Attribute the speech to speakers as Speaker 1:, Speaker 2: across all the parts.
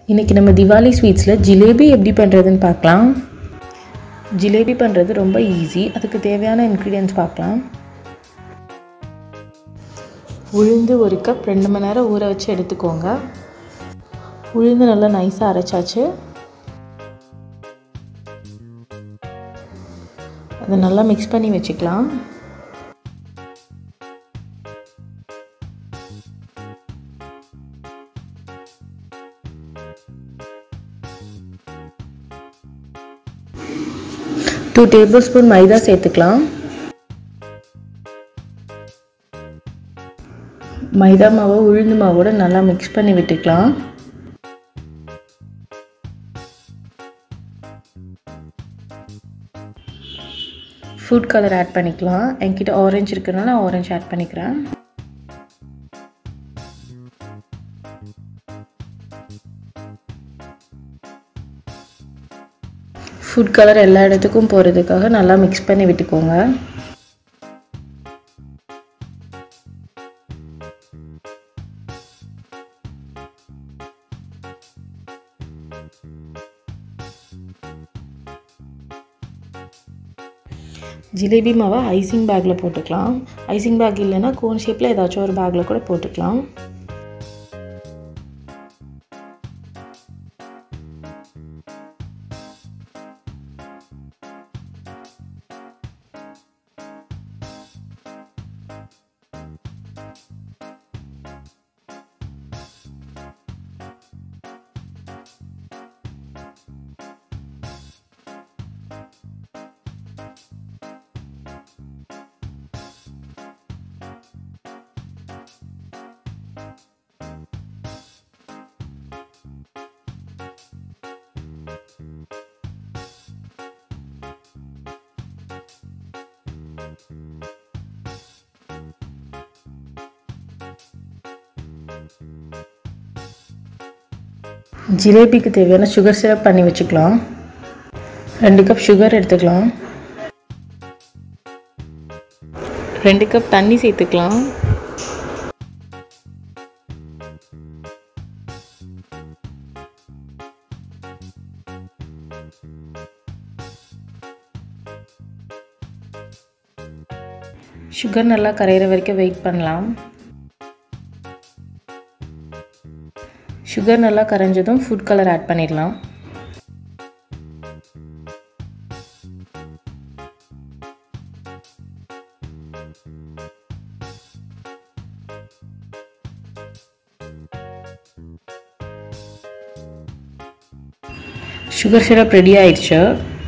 Speaker 1: இன்றைக்கி நம்ம திவாலி ஸ்வீட்ஸில் ஜிலேபி எப்படி பண்ணுறதுன்னு பார்க்கலாம் ஜிலேபி பண்ணுறது ரொம்ப ஈஸி அதுக்கு தேவையான இன்க்ரீடியன்ஸ் பார்க்கலாம் உளுந்து ஒரு கப் ரெண்டு மணி நேரம் ஊற வச்சு எடுத்துக்கோங்க உளுந்து நல்லா நைஸாக அரைச்சாச்சு அதை நல்லா மிக்ஸ் பண்ணி வச்சுக்கலாம் டூ டேபிள் ஸ்பூன் மைதா சேர்த்துக்கலாம் மைதா மாவை உளுந்து மாவோட நல்லா மிக்ஸ் பண்ணி விட்டுக்கலாம் ஃபுட் கலர் ஆட் பண்ணிக்கலாம் என்கிட்ட ஆரஞ்சு இருக்கிறனால ஆரஞ்சு ஆட் பண்ணிக்கிறேன் ஃபுட் கலர் எல்லா இடத்துக்கும் போகிறதுக்காக நல்லா மிக்ஸ் பண்ணி விட்டுக்கோங்க ஜிலேபி மாவை ஐசிங் பேக்கில் போட்டுக்கலாம் ஐசிங் பேக் இல்லைன்னா கோன் ஷேப்பில் ஏதாச்சும் ஒரு பேக்கில் கூட போட்டுக்கலாம் ஜிலேபிக்கு தேவையான சுகர் சிரப் பண்ணி வச்சுக்கலாம் ரெண்டு கப் சுகர் எடுத்துக்கலாம் ரெண்டு கப் தண்ணி சேர்த்துக்கலாம் சுகர் நல்லா கரையிற வரைக்கும் வெயிட் பண்ணலாம் சுகர் நல்லா கரைஞ்சதும் ஃபுட் கலர் ஆட் பண்ணிடலாம் சுகர் சிரப் ரெடி ஆயிடுச்சு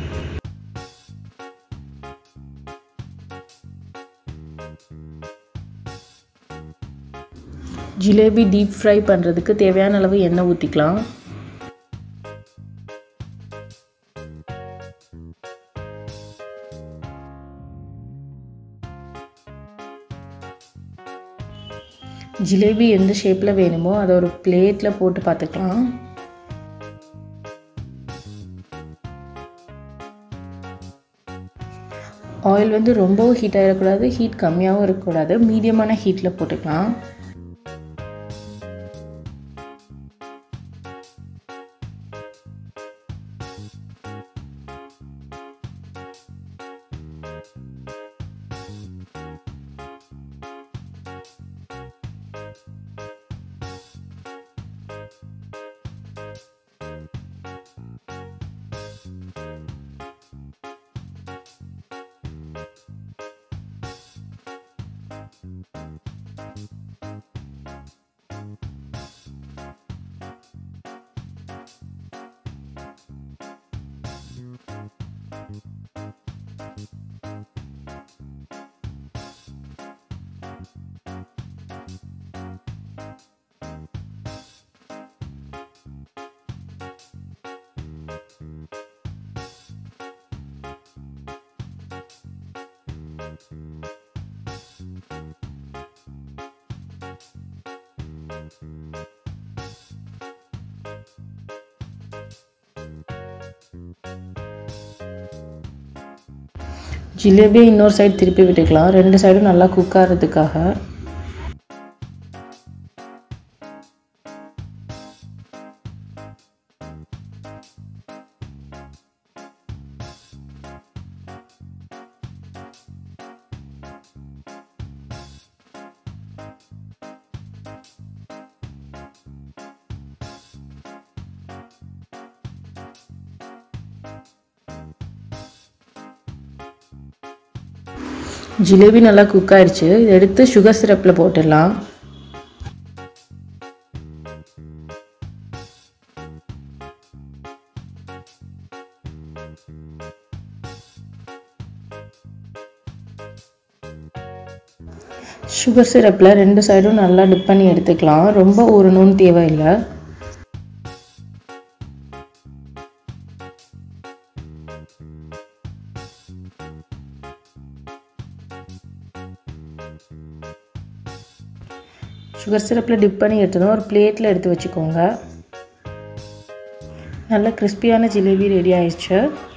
Speaker 1: ஜிலேபி டீப் ஃப்ரை பண்ணுறதுக்கு தேவையான அளவு எண்ணெய் ஊற்றிக்கலாம் ஜிலேபி எந்த ஷேப்பில் வேணுமோ அதை ஒரு பிளேட்டில் போட்டு பார்த்துக்கலாம் ஆயில் வந்து ரொம்பவும் ஹீட் ஆகிடக்கூடாது ஹீட் கம்மியாகவும் இருக்கக்கூடாது மீடியமான ஹீட்டில் போட்டுக்கலாம் ஜிலேபி இன்னொரு சைடு திருப்பி விட்டுக்கலாம் ரெண்டு சைடும் நல்லா குக் ஆகிறதுக்காக ஜிலேபி நல்லா குக் ஆயிடுச்சு இதை எடுத்து சுகர் சிரப்பில் போட்டுடலாம் சுகர் சிரப்பில் ரெண்டு சைடும் நல்லா டிப் பண்ணி எடுத்துக்கலாம் ரொம்ப ஊறணும்னு தேவையில்லை சுகர் சிரப்பில் டிப் பண்ணி எடுத்ததும் ஒரு பிளேட்டில் எடுத்து வச்சுக்கோங்க நல்ல கிறிஸ்பியான ஜிலேபி ரெடி ஆயிடுச்சு